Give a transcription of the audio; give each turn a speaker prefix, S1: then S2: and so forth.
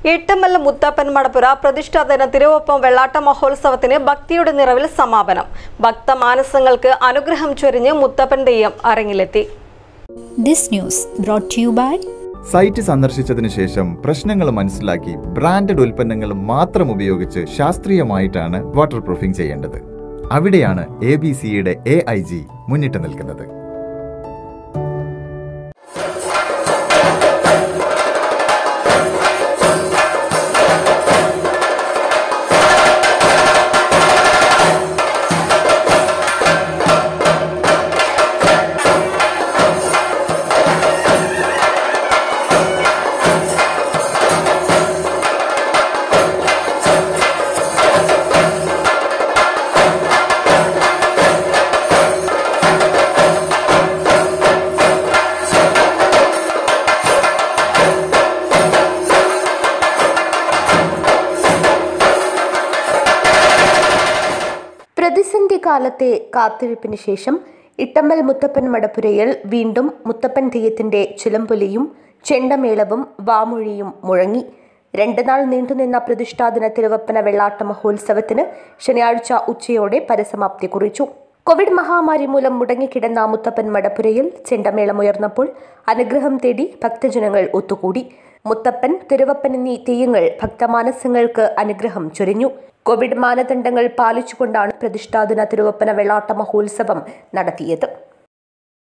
S1: എട്ടുമല്ല മുത്തപ്പൻ മടപ്പുര പ്രതിഷ്ഠാദിന തിരുവൊപ്പം വെള്ളാട്ട മഹോത്സവത്തിന് ഭക്തിയുടെ നിറവിൽ സമാപനം ഭക്തമാനസങ്ങൾക്ക് അനുഗ്രഹം ചൊരിഞ്ഞ് മുത്തപ്പൻ തെയ്യം അരങ്ങിലെത്തി
S2: This news brought to you by
S3: സൈറ്റ് സന്ദർശിച്ചതിനു ശേഷം പ്രശ്നങ്ങൾ മനസ്സിലാക്കി ബ്രാൻഡഡ് ഉൽപ്പന്നങ്ങൾ മാത്രം ഉപയോഗിച്ച് ശാസ്ത്രീയമായിട്ടാണ് വാട്ടർ പ്രൂഫിംഗ് ചെയ്യേണ്ടത് അവിടെയാണ് എ ബി സിയുടെ എ ഐ ജി മുന്നിട്ട് നിൽക്കുന്നത്
S4: പ്രതിസന്ധി കാലത്തെ കാത്തിരിപ്പിന് ശേഷം ഇട്ടമ്മൽ മുത്തപ്പൻ മടപ്പുരയിൽ വീണ്ടും മുത്തപ്പൻ തെയ്യത്തിന്റെ ചിലമ്പൊലിയും ചെണ്ടമേളവും വാമൊഴിയും മുഴങ്ങി രണ്ട് നാൾ നീണ്ടുനിന്ന പ്രതിഷ്ഠാദിന തിരുവപ്പന വെള്ളാട്ട മഹോത്സവത്തിന് ശനിയാഴ്ച ഉച്ചയോടെ പരിസമാപ്തി കുറിച്ചു കോവിഡ് മഹാമാരി മൂലം മുടങ്ങിക്കിടന്ന മുത്തപ്പൻ മടപ്പുരയിൽ ചെണ്ടമേളമുയർന്നപ്പോൾ അനുഗ്രഹം തേടി ഭക്തജനങ്ങൾ ഒത്തുകൂടി മുത്തപ്പൻ തിരുവപ്പൻ എന്നീ തെയ്യങ്ങൾ ഭക്തമാനസങ്ങൾക്ക് അനുഗ്രഹം ചൊരിഞ്ഞു കോവിഡ് മാനദണ്ഡങ്ങൾ പാലിച്ചുകൊണ്ടാണ് പ്രതിഷ്ഠാദിന തിരുവപ്പന വെള്ളാട്ട മഹോത്സവം നടത്തിയത്